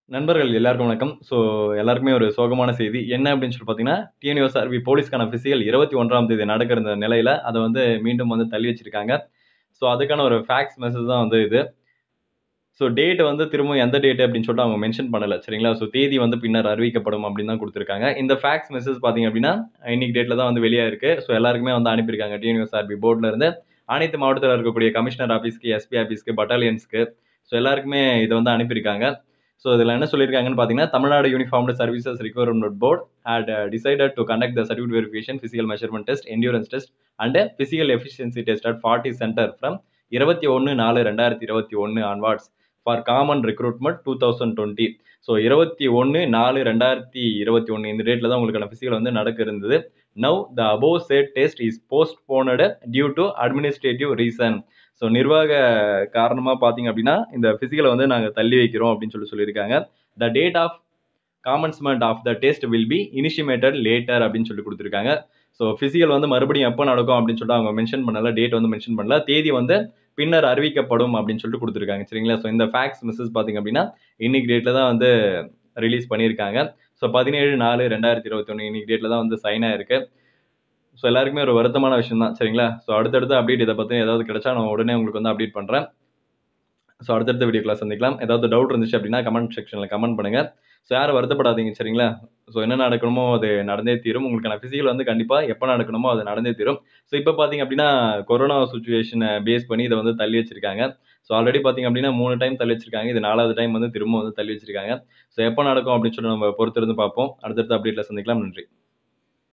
நண்பர்கள் எல்லாருக்கும் வணக்கம். ஸோ எல்லாருக்குமே ஒரு சோகமான செய்தி. என்ன அப்படின்னு சொல்லி பார்த்தீங்கன்னா, டிஎன்யூஎஸ்ஆர்பி போலீஸ்க்கான பிசிக்கல் 21ஆம் தேதி நடக்க இருந்த நிலையில, அத வந்து மீண்டும் வந்து தள்ளி வச்சிருக்காங்க. ஸோ அதுக்கான ஒரு ஃபேக்ஸ் மெசேஜ் தான் வந்து இது. ஸோ டேட் வந்து திரும்பவும் எந்த டேட் அப்படின்னு சொல்லிட்டு அவங்க மென்ஷன் பண்ணல. சரிங்களா? ஸோ தேதி வந்து பின்னர் அறிவிக்கப்படும் அப்படின்னு தான் குடுத்துருக்காங்க. இந்த ஃபேக்ஸ் மெசேஜ் பார்த்தீங்க அப்படின்னா, இன்னைக்கு டேட்ல தான் வந்து வெளியாயிருக்கு. ஸோ எல்லாருக்குமே வந்து அனுப்பியிருக்காங்க. டிஎன்யூஎஸ்ஆர்பி போர்ட்ல இருந்து அனைத்து மாவட்டத்தில இருக்கக்கூடிய கமிஷனர் ஆஃபீஸ்க்கு, எஸ்பி ஆஃபீஸ்க்கு, பட்டாலியன்ஸ்க்கு ஸோ எல்லாருக்குமே இத வந்து அனுப்பியிருக்காங்க. ஸோ இதில என்ன சொல்லியிருக்காங்கன்னு பார்த்தீங்கன்னா, Tamil Nadu uniformed services recruitment board had decided to conduct the certificate verification, physical measurement test, endurance test and physical efficiency test at 40 centre from 21/4/2021 onwards for common recruitment 2020. So 21/4/2021 இந்த டேட்ல தான் உங்களுக்கான பிசிக்கல் வந்து நடக்க இருந்தது. Now the above said test is postponed due to administrative reason. So நிர்வாக காரணமா பார்த்தீங்க அப்படின்னா, இந்த பிசிக்கல வந்து நாங்க தள்ளி வைக்கிறோம் அப்படின்னு சொல்லி சொல்லியிருக்காங்க. The date of commencement of the test will be initiated later அப்படின்னு சொல்லி குடுத்துருக்காங்க. ஸோ பிசிக்கல் வந்து மறுபடியும் எப்ப நடக்கும் அப்படின்னு சொல்லிட்டு அவங்க மென்ஷன் பண்ணல. டேட் வந்து மென்ஷன் பண்ணல. தேதி வந்து பின்னர் அறிவிக்கப்படும் அப்படின்னு சொல்லிட்டு குடுத்துருக்காங்க. சரிங்களா? ஸோ இந்த ஃபேக்ஸ் மெசேஜ் பார்த்தீங்க அப்படின்னா, இன்னைக்கு டேட்ல தான் வந்து ரிலீஸ் பண்ணியிருக்காங்க. ஸோ 17/4/2021 இன்னைக்கு டேட்ல தான் வந்து சைன் ஆயிருக்கு. ஸோ எல்லாருக்குமே ஒரு வருத்தமான விஷயம் தான். சரிங்களா? ஸோ அடுத்தடுத்த அப்டேட் இத பத்தி ஏதாவது கிடைச்சா நான் உடனே உங்களுக்கு வந்து அப்டேட் பண்றேன். ஸோ அடுத்தடுத்த வீடியோக்குள்ள சந்திக்கலாம். ஏதாவது டவுட் இருந்துச்சு அப்படின்னா கமெண்ட் செக்ஷன்ல கமெண்ட் பண்ணுங்க. ஸோ யாரும் வருத்தப்படாதீங்க. சரிங்களா? ஸோ என்ன நடக்கணுமோ அது நடந்தே தீரும். உங்களுக்கான பிசிக்கல் வந்து கண்டிப்பா எப்ப நடக்கணுமோ அது நடந்தே தீரும். ஸோ இப்ப பார்த்தீங்க அப்படின்னா, கொரோனா சிச்சுவேஷன பேஸ் பண்ணி இத வந்து தள்ளி வச்சிருக்காங்க. ஸோ ஆல்ரெடி பார்த்தீங்க அப்படின்னா 3 டைம் தள்ளி வச்சிருக்காங்க. இது 4வது டைம் வந்து திரும்பவும் வந்து தள்ளி வச்சிருக்காங்க. ஸோ எப்ப நடக்கும் அப்படின்னு சொல்லி நம்ம பொறுத்திருந்து பார்ப்போம். அடுத்தடுத்த அப்டேட்ல சந்திக்கலாம். நன்றி.